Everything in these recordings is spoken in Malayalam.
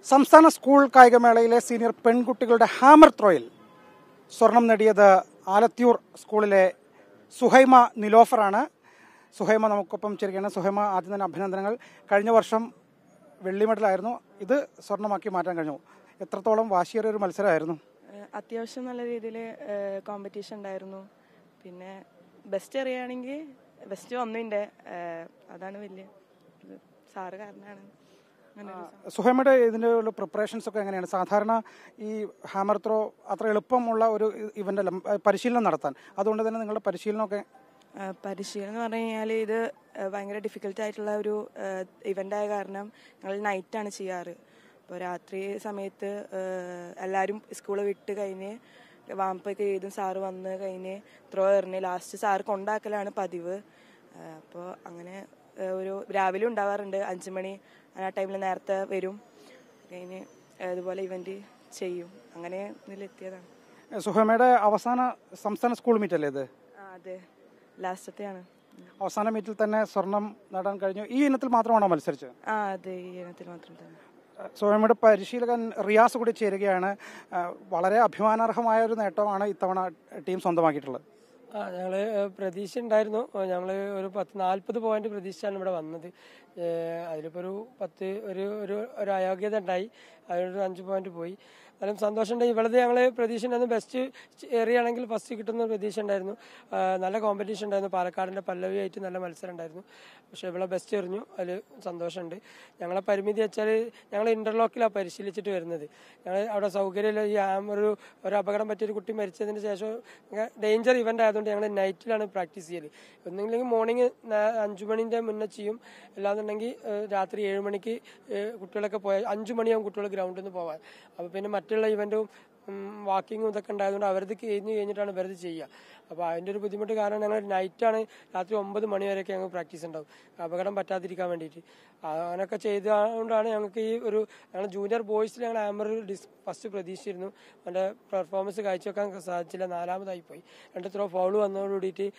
സംസ്ഥാന സ്കൂൾ കായികമേളയിലെ സീനിയർ പെൺകുട്ടികളുടെ ഹാമർ ത്രോയിൽ സ്വർണം നേടിയത് ആലത്തിയൂർ സ്കൂളിലെ സുഹൈമ നിലോഫറാണ് സുഹൈമ നമുക്കൊപ്പം ചേരുകയാണ് സുഹൈമ ആദ്യം തന്നെ അഭിനന്ദനങ്ങൾ കഴിഞ്ഞ വർഷം വെള്ളി മെഡലായിരുന്നു ഇത് സ്വർണ്ണമാക്കി മാറ്റാൻ കഴിഞ്ഞു എത്രത്തോളം വാശിയേറിയ ഒരു മത്സരമായിരുന്നു ഏഹ് അത്യാവശ്യം നല്ല രീതിയിൽ കോമ്പറ്റീഷൻ ഉണ്ടായിരുന്നു പിന്നെ ബെസ്റ്റ് അറിയുകയാണെങ്കിൽ ബെസ്റ്റ് ഒന്നിൻ്റെ അതാണ് വലിയ ഇത് സാറ് കാരണമാണ് അങ്ങനെ ഒരു സംഭവം. സുഹൈമയുടെ ഇതിൻ്റെ ഉള്ള പ്രിപ്പറേഷൻസ് ഒക്കെ എങ്ങനെയാണ് സാധാരണ ഈ ഹാമർ ത്രോ അത്ര എളുപ്പമുള്ള ഒരു ഇവൻ്റ് അല്ല ഏഹ് പരിശീലനം നടത്താൻ അതുകൊണ്ട് തന്നെ നിങ്ങളുടെ പരിശീലനമൊക്കെ ഏഹ് പരിശീലനം എന്ന് പറഞ്ഞു കഴിഞ്ഞാൽ ഇത് ഏഹ് ഭയങ്കര ഡിഫിക്കൽട്ട് ആയിട്ടുള്ള ഒരു ഇവൻ്റ് ആയ കാരണം ഞങ്ങൾ നൈറ്റാണ് ചെയ്യാറ് അപ്പോൾ രാത്രി സമയത്ത് ഏഹ് എല്ലാവരും സ്കൂൾ വിട്ട് കഴിഞ്ഞ് വാമ്പൊക്കെ ചെയ്തും സാറ് വന്ന് കഴിഞ്ഞ് ത്രോ എറിഞ്ഞ് ലാസ്റ്റ് സാറ് കൊണ്ടാക്കലാണ് പതിവ് അപ്പോൾ അങ്ങനെ ഏഹ് ഒരു രാവിലെ ഉണ്ടാവാറുണ്ട് അഞ്ച് മണി ആ ടൈമിൽ നേരത്തെ വരും കഴിഞ്ഞ് ഇതുപോലെ ഇവൻ്റ് ചെയ്യും അങ്ങനെ ഇതിലെത്തിയതാണ് ഏഹ് സുഹൈമയുടെ അവസാന സംസ്ഥാന സ്കൂൾ മീറ്റ് അല്ലേ ഇത് ആ അതെ ലാസ്റ്റത്തെയാണ് അവസാന മീറ്റിൽ തന്നെ സ്വർണം നേടാൻ കഴിഞ്ഞു ഈ ഇനത്തിൽ മാത്രമാണോ മത്സരിച്ചത് ആ അതെ ഈ ഇനത്തിൽ മാത്രം തന്നെ സ്വയംയുടെ പരിശീലകൻ റിയാസ് കൂടി ചേരുകയാണ് ആ, വളരെ അഭിമാനാർഹമായ ഒരു നേട്ടമാണ് ഇത്തവണ ടീം സ്വന്തമാക്കിയിട്ടുള്ളത് ആ ഞങ്ങള് പ്രതീക്ഷ ഉണ്ടായിരുന്നു ഞങ്ങൾ ഒരു പത്ത് നാൽപ്പത് പോയിന്റ് പ്രതീക്ഷിച്ചാണ് ഇവിടെ വന്നത് ഏഹ് അതിലിപ്പോ ഒരു പത്ത് ഒരു ഒരു ഒരു അയോഗ്യത ഉണ്ടായി അതിലൊരു അഞ്ച് പോയിന്റ് പോയി എന്നാലും സന്തോഷമുണ്ട് ഇവിടുത്തെ ഞങ്ങൾ പ്രതീക്ഷ ഉണ്ടായിരുന്നു ബെസ്റ്റ് ഏറിയാണെങ്കിൽ ഫസ്റ്റ് കിട്ടുന്ന പ്രതീക്ഷ ഉണ്ടായിരുന്നു ആ, നല്ല കോമ്പറ്റീഷൻ ഉണ്ടായിരുന്നു പാലക്കാടിന്റെ പല്ലവിയായിട്ട് നല്ല മത്സരം ഉണ്ടായിരുന്നു പക്ഷെ ഇവിടെ ബെസ്റ്റ് എറിഞ്ഞു അതിൽ സന്തോഷമുണ്ട് ഞങ്ങളെ പരിമിതി വെച്ചാൽ ഞങ്ങൾ ഇന്റർലോക്കിലാണ് പരിശീലിച്ചിട്ട് വരുന്നത് ഞങ്ങൾ അവിടെ സൗകര്യമില്ല ഈ ആം ഒരു ഒരു അപകടം പറ്റിയൊരു കുട്ടി മരിച്ചതിന് ശേഷം ഡേഞ്ചർ ഇവന്റ് ആയതുകൊണ്ട് ഞങ്ങൾ നൈറ്റിലാണ് പ്രാക്ടീസ് ചെയ്യല് ഒന്നെങ്കിൽ മോർണിംഗ് അഞ്ചു മണിന്റെ മുന്നേ ചെയ്യും അല്ലാന്നുണ്ടെങ്കിൽ ഏഹ്, രാത്രി ഏഴ് മണിക്ക് ഏഹ്, കുട്ടികളൊക്കെ പോയാൽ അഞ്ചു മണിയാവും കുട്ടികൾ ഗ്രൗണ്ടിൽ നിന്ന് പോകാൻ അപ്പോൾ പിന്നെ മറ്റുള്ള ഇവന്റും വാക്കിങ്ങും ഇതൊക്കെ ഉണ്ടായതുകൊണ്ട് അവരത് കഴിഞ്ഞ് കഴിഞ്ഞിട്ടാണ് ഇവരത് ചെയ്യുക അപ്പോൾ അതിൻ്റെ ഒരു ബുദ്ധിമുട്ട് കാരണം ഞങ്ങൾ നൈറ്റാണ് രാത്രി ഒമ്പത് മണി വരെയൊക്കെ ഞങ്ങൾ പ്രാക്ടീസ് ഉണ്ടാവും അപകടം പറ്റാതിരിക്കാൻ വേണ്ടിയിട്ട് അങ്ങനെയൊക്കെ ചെയ്തതുകൊണ്ടാണ് ഞങ്ങൾക്ക് ഈ ഒരു ഞങ്ങൾ ജൂനിയർ ബോയ്സിൽ ഞങ്ങൾ ആമർ ഡിസ് ഫസ്റ്റ് പ്രതീക്ഷിച്ചിരുന്നു അവൻ്റെ പെർഫോമൻസ് കാഴ്ചവെക്കാൻ സാധിച്ചില്ല നാലാമതായി പോയി രണ്ട് ത്രോ ഫൗൾ വന്നതോട് കൂടിയിട്ട്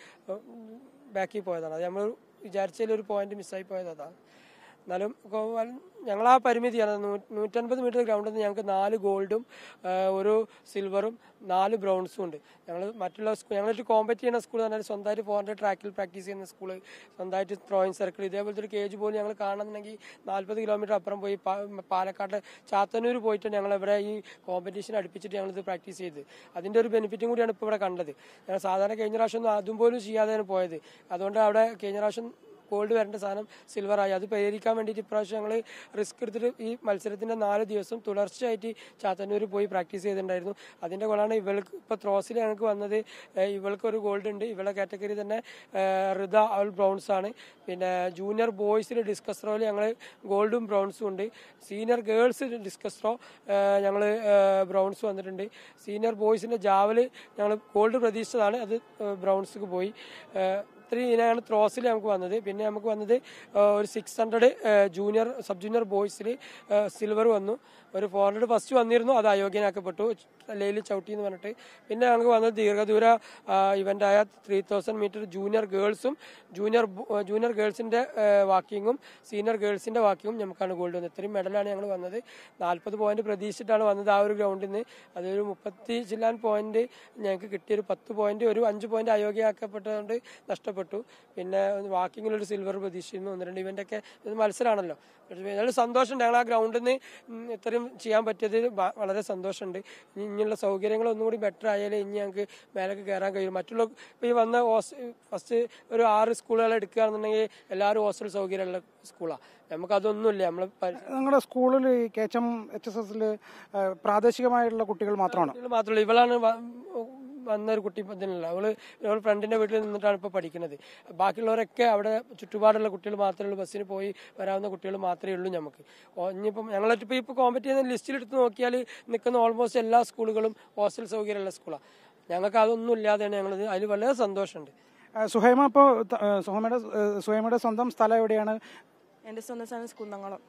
ബാക്കിൽ പോയതാണ് അത് നമ്മൾ വിചാരിച്ചതിൽ ഒരു പോയിന്റ് മിസ്സായി പോയത് അതാണ് എന്നാലും ഞങ്ങൾ ആ പരിമിതിയാണ് നൂ- നൂറ്റൻപത് മീറ്റർ ഗ്രൗണ്ടിൽ നിന്ന് ഞങ്ങൾക്ക് നാല് ഗോൾഡും ആ, ഒരു സിൽവറും നാല് ബ്രൗൺസും ഉണ്ട് ഞങ്ങൾ മറ്റുള്ള സ്കൂൾ ഞങ്ങളൊരു കോമ്പറ്റ് ചെയ്യുന്ന സ്കൂൾ പറഞ്ഞാൽ സ്വന്തമായിട്ട് ഫോർ ഹൺഡ്രഡ് ട്രാക്കിൽ പ്രാക്ടീസ് ചെയ്യുന്ന സ്കൂൾ സ്വന്തമായിട്ട് ത്രോയിങ് സർക്കിൾ ഇതേപോലത്തെ ഒരു കേജ് പോലും ഞങ്ങൾ കാണുന്നുണ്ടെങ്കിൽ നാൽപ്പത് കിലോമീറ്റർ അപ്പുറം പോയി പാ- പാലക്കാട് ചാത്തന്നൂർ പോയിട്ട് ഞങ്ങൾ ഇവിടെ ഈ കോമ്പറ്റീഷൻ അടുപ്പിച്ചിട്ട് ഞങ്ങളിത് പ്രാക്ടീസ് ചെയ്ത് അതിന്റെ ഒരു ബെനിഫിറ്റും കൂടിയാണ് ഇപ്പോൾ ഇവിടെ കണ്ടത് ഞങ്ങൾ സാധാരണ കഴിഞ്ഞ പ്രാവശ്യം ഒന്നും അതും പോലും ചെയ്യാതെയാണ് പോയത് അതുകൊണ്ട് അവിടെ കഴിഞ്ഞ പ്രാവശ്യം ഗോൾഡ് വരേണ്ട സാധനം സിൽവർ ആയി അത് പരിഹരിക്കാൻ വേണ്ടിയിട്ട് ഇപ്രാവശ്യം ഞങ്ങൾ റിസ്ക് എടുത്തിട്ട് ഈ മത്സരത്തിന്റെ നാല് ദിവസം തുടർച്ചയായിട്ട് ചാത്തന്നൂർ പോയി പ്രാക്ടീസ് ചെയ്തിട്ടുണ്ടായിരുന്നു അതിന്റെ ഗോളാണ് ഇവൾക്ക് ഇപ്പൊ ത്രോസിൽ ഞങ്ങൾക്ക് വന്നത് ഏഹ് ഇവൾക്ക് ഒരു ഗോൾഡ് ഉണ്ട് ഇവളെ കാറ്റഗറി തന്നെ ഏഹ് റിത അവൾ ബ്രൗൺസ് ആണ് പിന്നെ ജൂനിയർ ബോയ്സിൽ ഡിസ്കസ് ത്രോയിൽ ഞങ്ങൾ ഗോൾഡും ബ്രൗൺസും ഉണ്ട് സീനിയർ ഗേൾസ് ഡിസ്കസ് ത്രോ ഞങ്ങൾ ബ്രൗൺസ് വന്നിട്ടുണ്ട് സീനിയർ ബോയ്സിന്റെ ജാവല് ഞങ്ങൾ ഗോൾഡ് പ്രതീക്ഷിച്ചതാണ് അത് ബ്രൗൺസ്ക്ക് പോയി ഏഹ് ഇത്രയും ഇനമാണ് ത്രോസിൽ നമുക്ക് വന്നത് പിന്നെ നമുക്ക് വന്നത് ആ, ഒരു six hundred junior sub junior ബോയ്സിൽ സിൽവർ വന്നു ഒരു ഫോർ ഹൺഡ്രഡ് ഫസ്റ്റ് വന്നിരുന്നു അത് അയോഗ്യനാക്കപ്പെട്ടു ലയിൽ ചവിട്ടി എന്ന് പറഞ്ഞിട്ട് പിന്നെ ഞങ്ങൾക്ക് വന്നത് ദീർഘദൂര ഇവന്റായ ത്രീ തൗസൻഡ് മീറ്റർ ജൂനിയർ ഗേൾസും ജൂനിയർ ജൂനിയർ ഗേൾസിന്റെ വാക്കിങ്ങും സീനിയർ ഗേൾസിന്റെ വാക്കിങ്ങും നമുക്കാണ് ഗോൾഡ് വന്നത് ഇത്രയും മെഡലാണ് ഞങ്ങൾ വന്നത് നാൽപ്പത് പോയിന്റ് പ്രതീക്ഷിച്ചിട്ടാണ് വന്നത് ആ ഒരു ഗ്രൗണ്ടിൽ നിന്ന് അതൊരു മുപ്പത്തി ചില്ലാൻ പോയിന്റ് ഞങ്ങൾക്ക് കിട്ടിയൊരു പത്ത് പോയിന്റ് ഒരു അഞ്ച് പോയിന്റ് അയോഗ്യമാക്കപ്പെട്ടതുകൊണ്ട് നഷ്ടപ്പെട്ടു പിന്നെ വാക്കിങ്ങിൽ ഒരു സിൽവർ പ്രതീക്ഷിക്കുന്നു ഒന്ന് രണ്ട് ഇവന്റ് ഒക്കെ ഇത് മത്സരമാണല്ലോ ഏതായാലും സന്തോഷമുണ്ട് ഞങ്ങൾ ആ ഗ്രൗണ്ടിൽ നിന്ന് ഇത്രയും ചെയ്യാൻ പറ്റിയത് വ- വളരെ സന്തോഷമുണ്ട് ഇനി ഇനിയുള്ള സൗകര്യങ്ങൾ ഒന്നും കൂടി ബെറ്റർ ആയാലേ ഇനി ഞങ്ങൾക്ക് മേലേക്ക് കയറാൻ കഴിയും മറ്റുള്ള ഇപ്പൊ ഈ വന്ന ഫസ്റ്റ് ഒരു ആറ് സ്കൂളുകൾ എടുക്കുകയാണെന്നുണ്ടെങ്കിൽ എല്ലാവരും ഹോസ്റ്റൽ സൗകര്യമുള്ള സ്കൂളാണ് നമുക്ക് അതൊന്നുമില്ല നമ്മൾ നിങ്ങളുടെ സ്കൂളിൽ ഈ K H M H S എസിൽ പ്രാദേശികമായിട്ടുള്ള കുട്ടികൾ മാത്രമാണ് കുട്ടികൾ മാത്രമല്ല ഇവളാണ് വ- വന്ന ഒരു കുട്ടി ഇപ്പൊ ഇതിനുള്ള അവള് അവൾ ഫ്രണ്ടിന്റെ വീട്ടിൽ നിന്നിട്ടാണ് ഇപ്പൊ പഠിക്കുന്നത് ബാക്കിയുള്ളവരൊക്കെ അവിടെ ചുറ്റുപാടുള്ള കുട്ടികൾ മാത്രമേ ഉള്ളൂ ബസ്സിന് പോയി വരാവുന്ന കുട്ടികൾ മാത്രമേ ഉള്ളൂ നമുക്ക് ഓ, ഇനിയിപ്പം ഞങ്ങളിപ്പോ ഇപ്പൊ കോമ്പറ്റ് ചെയ്യുന്ന ലിസ്റ്റിൽ എടുത്ത് നോക്കിയാൽ നിൽക്കുന്ന ഓൾമോസ്റ്റ് എല്ലാ സ്കൂളുകളും ഹോസ്റ്റൽ സൗകര്യമുള്ള സ്കൂളാണ് ഞങ്ങൾക്ക് അതൊന്നും ഇല്ലാതെയാണ് ഞങ്ങളത് അതിൽ വളരെ സന്തോഷമുണ്ട് ആ, സുഹൈമ ഇപ്പോൾ സുഹൈമയുടെ സുഹൈമയുടെ സ്വന്തം സ്ഥലം എവിടെയാണ് എൻ്റെ സ്വന്തം സ്ഥലം സ്കുന്നംകുളം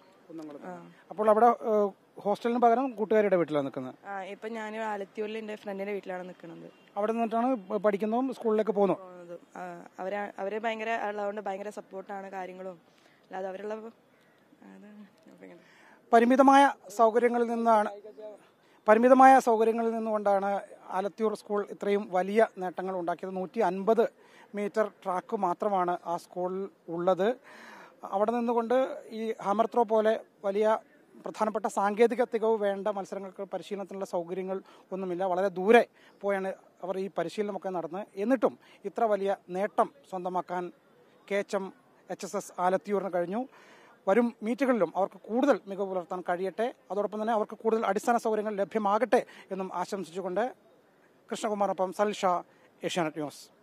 അപ്പോൾ അവിടെ ആ, ഹോസ്റ്റലിന് പകരം കൂട്ടുകാരുടെ വീട്ടിലാണ് നിൽക്കുന്നത് ആ ഇപ്പൊ ഞാൻ ആലത്തിയൂരിൽ എൻ്റെ ഫ്രണ്ടിന്റെ വീട്ടിലാണ് നിൽക്കുന്നത് അവിടെ നിന്നിട്ടാണ് പഠിക്കുന്നതും സ്കൂളിലേക്ക് പോകുന്നു പോകുന്നത് ആ, അവരെ അവര് ഭയങ്കര ഉള്ളതുകൊണ്ട് ഭയങ്കര സപ്പോർട്ടാണ് കാര്യങ്ങളും അല്ലാതെ അവരുള്ള അതാണ് അപ്പൊ ഇങ്ങനെ. പരിമിതമായ സൗകര്യങ്ങളിൽ നിന്നാണ് പരിമിതമായ സൗകര്യങ്ങളിൽ നിന്നുകൊണ്ടാണ് ആലത്തിയൂർ സ്കൂൾ ഇത്രയും വലിയ നേട്ടങ്ങൾ ഉണ്ടാക്കിയത് നൂറ്റി അൻപത് മീറ്റർ ട്രാക്ക് മാത്രമാണ് ആ സ്കൂളിൽ ഉള്ളത് അവിടെ നിന്നുകൊണ്ട് ഈ ഹാമർ ത്രോ പോലെ വലിയ പ്രധാനപ്പെട്ട സാങ്കേതിക തികവ് വേണ്ട മത്സരങ്ങൾക്ക് പരിശീലനത്തിനുള്ള സൗകര്യങ്ങൾ ഒന്നുമില്ല വളരെ ദൂരെ പോയാണ് അവർ ഈ പരിശീലനമൊക്കെ നടന്ന് എന്നിട്ടും ഇത്ര വലിയ നേട്ടം സ്വന്തമാക്കാൻ K H M H S S ആലത്തിയൂറിന് കഴിഞ്ഞു വരും മീറ്റുകളിലും അവർക്ക് കൂടുതൽ മികവ് പുലർത്താൻ കഴിയട്ടെ അതോടൊപ്പം തന്നെ അവർക്ക് കൂടുതൽ അടിസ്ഥാന സൗകര്യങ്ങൾ ലഭ്യമാകട്ടെ എന്നും ആശംസിച്ചുകൊണ്ട് കൃഷ്ണകുമാറൊപ്പം സൽഷ ഏഷ്യാനെറ്റ് ന്യൂസ്